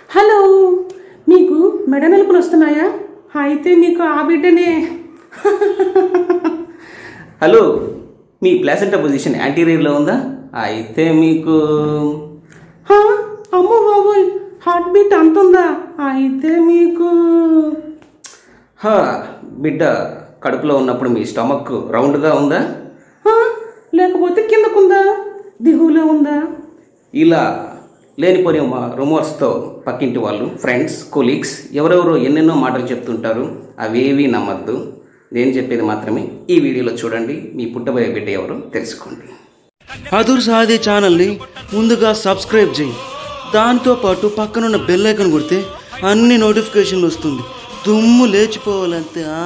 Hello మీకు మెడ నలుపులు వస్తున్నాయా అయితే మీకు ఆ బిడ్డనే హలో మీ ప్లాసెంటా పొజిషన్ యాంటీరియర్లో ఉందా అయితే మీకు హా, అమ్మో బాబోయ్ హార్ట్ బీట్ అంతుందా అయితే మీకు హా బిడ్డ కడుపులో ఉన్నప్పుడు మీ స్టమక్ రౌండ్గా ఉందా హా, లేకపోతే కిందకుందా దిగువలో ఉందా ఇలా లేనిపోని రుమర్స్తో పక్కింటి వాళ్ళు ఫ్రెండ్స్ కొలీగ్స్ ఎవరెవరో ఎన్నెన్నో మాటలు చెప్తుంటారు అవేవి నమ్మద్దు నేను చెప్పేది మాత్రమే ఈ వీడియోలో చూడండి మీ పుట్టబోయే బిడ్డ ఎవరో తెలుసుకోండి అదుర్ సాదే ఛానల్ని ముందుగా సబ్స్క్రైబ్ చేయి దాంతోపాటు పక్కనున్న బెల్ ఐకాన్ కొడితే అన్ని నోటిఫికేషన్లు వస్తుంది దుమ్ము లేచిపోవాలంతే ఆ.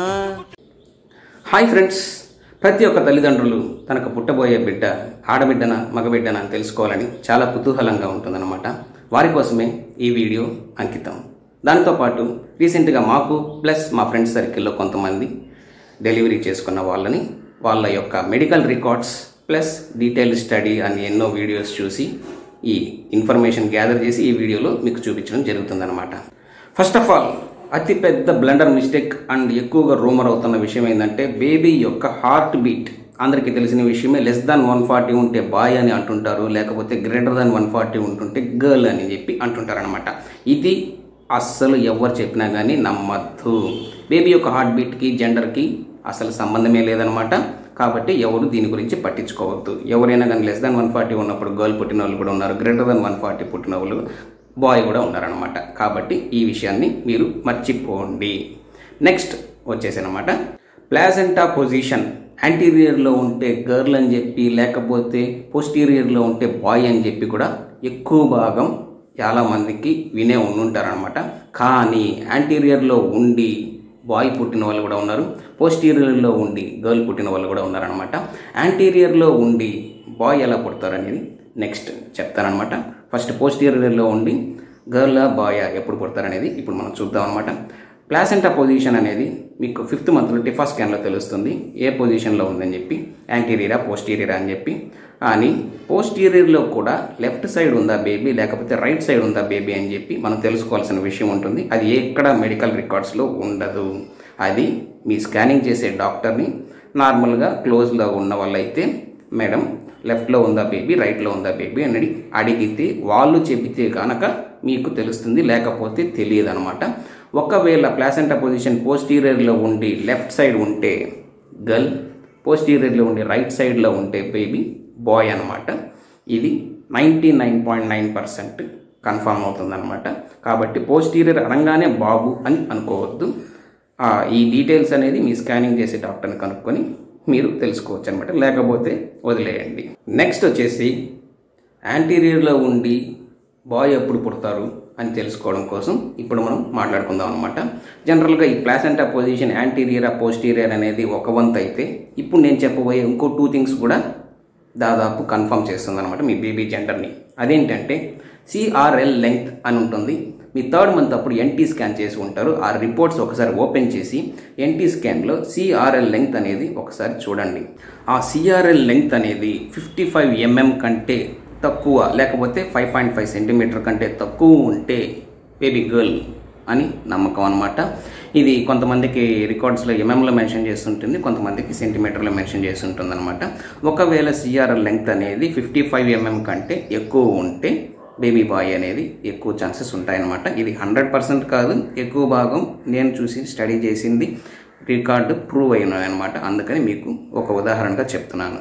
హాయ్ ఫ్రెండ్స్ ప్రతి ఒక్క తల్లిదండ్రులు తనకు పుట్టబోయే బిడ్డ ఆడబిడ్డన మగబిడ్డన అని తెలుసుకోవాలని చాలా కుతూహలంగా ఉంటుందన్నమాట వారి కోసమే ఈ వీడియో అంకితం దాంతోపాటు రీసెంట్గా మాకు ప్లస్ మా ఫ్రెండ్స్ సర్కిల్లో కొంతమంది డెలివరీ చేసుకున్న వాళ్ళని వాళ్ళ యొక్క medical records plus detail study అని ఎన్నో వీడియోస్ చూసి ఈ ఇన్ఫర్మేషన్ గ్యాదర్ చేసి ఈ వీడియోలో మీకు చూపించడం జరుగుతుందన్నమాట ఫస్ట్ ఆఫ్ ఆల్ అతి పెద్ద బ్లండర్ మిస్టేక్ అండ్ ఎక్కువగా రూమర్ అవుతున్న విషయం ఏంటంటే బేబీ యొక్క హార్ట్ బీట్ అందరికీ తెలిసిన విషయమే లెస్ దాన్ వన్ ఫార్టీ ఉంటే బాయ్ అని అంటుంటారు లేకపోతే గ్రేటర్ దాన్ వన్ ఫార్టీ ఉంటుంటే గర్ల్ అని చెప్పి అంటుంటారు అనమాట ఇది అస్సలు ఎవరు చెప్పినా కానీ నమ్మద్దు బేబీ యొక్క హార్ట్ బీట్కి జెండర్కి అసలు సంబంధమే లేదనమాట కాబట్టి ఎవరు దీని గురించి పట్టించుకోవద్దు ఎవరైనా కానీ లెస్ దాన్ వన్ ఫార్టీ ఉన్నప్పుడు గర్ల్ పుట్టిన వాళ్ళు కూడా ఉన్నారు గ్రేటర్ దాన్ వన్ ఫార్టీ పుట్టిన వాళ్ళు బాయ్ కూడా ఉన్నారనమాట కాబట్టి ఈ విషయాన్ని మీరు మర్చిపోండి నెక్స్ట్ వచ్చేసనమాట ప్లాసెంటా పొజిషన్ యాంటీరియర్లో ఉంటే గర్ల్ అని చెప్పి లేకపోతే పోస్టీరియర్లో ఉంటే బాయ్ అని చెప్పి కూడా ఎక్కువ భాగం చాలామందికి వినే ఉండుంటారనమాట కానీ యాంటీరియర్లో ఉండి బాయ్ పుట్టిన వాళ్ళు కూడా ఉన్నారు పోస్టీరియర్లో ఉండి గర్ల్ పుట్టిన వాళ్ళు కూడా ఉన్నారనమాట యాంటీరియర్లో ఉండి బాయ్ ఎలా పుడతారు అనేది నెక్స్ట్ చెప్తానమాట ఫస్ట్ పోస్టీరియర్లో ఉండి గర్ల్ బాయ్ ఎప్పుడు పుడతారనేది ఇప్పుడు మనం చూద్దాం అనమాట ప్లాసెంటా పొజిషన్ అనేది మీకు ఫిఫ్త్ మంత్లో టిఫా స్కాన్లో తెలుస్తుంది ఏ పొజిషన్లో ఉందని చెప్పి యాంటీరియరా పోస్టీరియరా అని చెప్పి కానీ పోస్టీరియర్లో కూడా లెఫ్ట్ సైడ్ ఉందా బేబీ లేకపోతే రైట్ సైడ్ ఉందా బేబీ అని చెప్పి మనం తెలుసుకోవాల్సిన విషయం ఉంటుంది అది ఎక్కడ మెడికల్ రికార్డ్స్లో ఉండదు అది మీ స్కానింగ్ చేసే డాక్టర్ని నార్మల్గా క్లోజ్లో ఉన్న వాళ్ళైతే మేడం లెఫ్ట్లో ఉందా బేబీ రైట్లో ఉందా బేబీ అని అడిగితే వాళ్ళు చెబితే కనుక మీకు తెలుస్తుంది లేకపోతే తెలియదు అనమాట ఒకవేళ ప్లాసెంటా పొజిషన్ పోస్టీరియర్లో ఉండి లెఫ్ట్ సైడ్ ఉంటే గర్ల్ పోస్టీరియర్లో ఉండి రైట్ సైడ్లో ఉంటే బేబీ బాయ్ అనమాట ఇది ninety nine point nine percent confirm అవుతుందన్నమాట కాబట్టి పోస్టీరియర్ అనగానే బాబు అని అనుకోవద్దు ఆ, ఈ డీటెయిల్స్ అనేది మీ స్కానింగ్ చేసే డాక్టర్ని కనుక్కొని మీరు తెలుసుకోవచ్చు అనమాట లేకపోతే వదిలేయండి నెక్స్ట్ వచ్చేసి యాంటీరియర్లో ఉండి బాయ్ ఎప్పుడు పుడతారు అని తెలుసుకోవడం కోసం ఇప్పుడు మనం మాట్లాడుకుందాం అనమాట జనరల్గా ఈ ప్లాసెంటా పొజిషన్ యాంటీరియరా పోస్టీరియర్ అనేది ఒక వంతు అయితే ఇప్పుడు నేను చెప్పబోయే ఇంకో టూ థింగ్స్ కూడా దాదాపు కన్ఫర్మ్ చేస్తుంది అనమాట మీ బేబీ జెండర్ని అదేంటంటే సిఆర్ఎల్ లెంగ్త్ అని ఉంటుంది మీ థర్డ్ మంత్ అప్పుడు ఎన్టీ స్కాన్ చేసి ఉంటారు ఆ రిపోర్ట్స్ ఒకసారి ఓపెన్ చేసి ఎన్టీ స్కాన్లో సిఆర్ఎల్ లెంగ్త్ అనేది ఒకసారి చూడండి ఆ సిఆర్ఎల్ లెంగ్త్ అనేది ఫిఫ్టీ ఫైవ్ ఎంఎం కంటే తక్కువ లేకపోతే ఫైవ్ పాయింట్ ఫైవ్ సెంటీమీటర్ కంటే తక్కువ ఉంటే బేబీ గర్ల్ అని నమ్మకం అనమాట ఇది కొంతమందికి రికార్డ్స్లో ఎంఎంలో మెన్షన్ చేస్తుంటుంది కొంతమందికి సెంటీమీటర్లో మెన్షన్ చేస్తుంటుంది అనమాట ఒకవేళ సిఆర్ఎల్ లెంగ్త్ అనేది ఫిఫ్టీ ఫైవ్ ఎంఎం కంటే ఎక్కువ ఉంటే బేబీ బాయ్ అనేది ఎక్కువ ఛాన్సెస్ ఉంటాయన్నమాట ఇది హండ్రెడ్ పర్సెంట్ కాదు ఎక్కువ భాగం నేను చూసి స్టడీ చేసింది రికార్డు ప్రూవ్ అయినాయన్నమాట అందుకని మీకు ఒక ఉదాహరణగా చెప్తున్నాను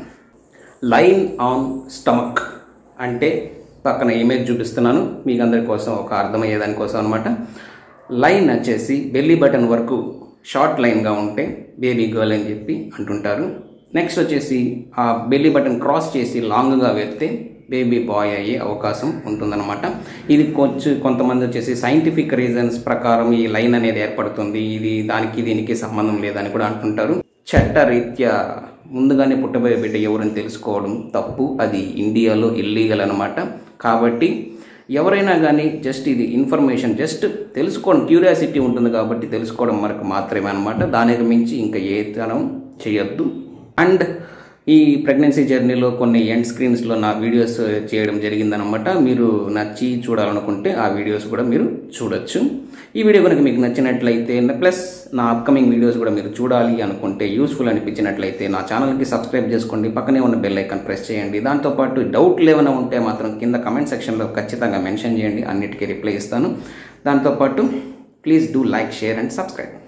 లైన్ ఆన్ స్టమక్ అంటే పక్కన ఇమేజ్ చూపిస్తున్నాను మీకు అందరి కోసం ఒక అర్థమయ్యే దానికోసం అనమాట లైన్ వచ్చేసి బెల్లీ బటన్ వరకు షార్ట్ లైన్గా ఉంటే బేబీ గర్ల్ అని చెప్పి అంటుంటారు నెక్స్ట్ వచ్చేసి ఆ బెల్లీ బటన్ క్రాస్ చేసి లాంగ్గా వెళ్తే బేబీ బాయ్ అయ్యే అవకాశం ఉంటుందన్నమాట ఇది కొంచెం కొంతమంది వచ్చేసి సైంటిఫిక్ రీజన్స్ ప్రకారం ఈ లైన్ అనేది ఏర్పడుతుంది ఇది దానికి దీనికి సంబంధం లేదని కూడా అంటుంటారు చట్టరీత్యా ముందుగానే పుట్టబోయే బిడ్డ ఎవరని తెలుసుకోవడం తప్పు అది ఇండియాలో ఇల్లీగల్ అనమాట కాబట్టి ఎవరైనా కానీ జస్ట్ ఇది ఇన్ఫర్మేషన్ జస్ట్ తెలుసుకోవడం క్యూరియాసిటీ ఉంటుంది కాబట్టి తెలుసుకోవడం మనకు మాత్రమే అనమాట దానికి మించి ఇంకా ఏ తనం చేయొద్దు అండ్ ఈ ప్రెగ్నెన్సీ జర్నీలో కొన్ని ఎండ్ స్క్రీన్స్లో నా వీడియోస్ చేయడం జరిగిందనమాట మీరు నచ్చి చూడాలనుకుంటే ఆ వీడియోస్ కూడా మీరు చూడొచ్చు ఈ వీడియో కనుక మీకు నచ్చినట్లయితే ప్లస్ నా అప్కమింగ్ వీడియోస్ కూడా మీరు చూడాలి అనుకుంటే యూస్ఫుల్ అనిపించినట్లయితే నా ఛానల్కి సబ్స్క్రైబ్ చేసుకోండి పక్కనే ఉన్న బెల్ ఐకాన్ ప్రెస్ చేయండి దాంతోపాటు డౌట్లు ఏమైనా ఉంటే మాత్రం కింద కమెంట్ సెక్షన్లో ఖచ్చితంగా మెన్షన్ చేయండి అన్నిటికీ రిప్లై ఇస్తాను దాంతోపాటు please do like share and subscribe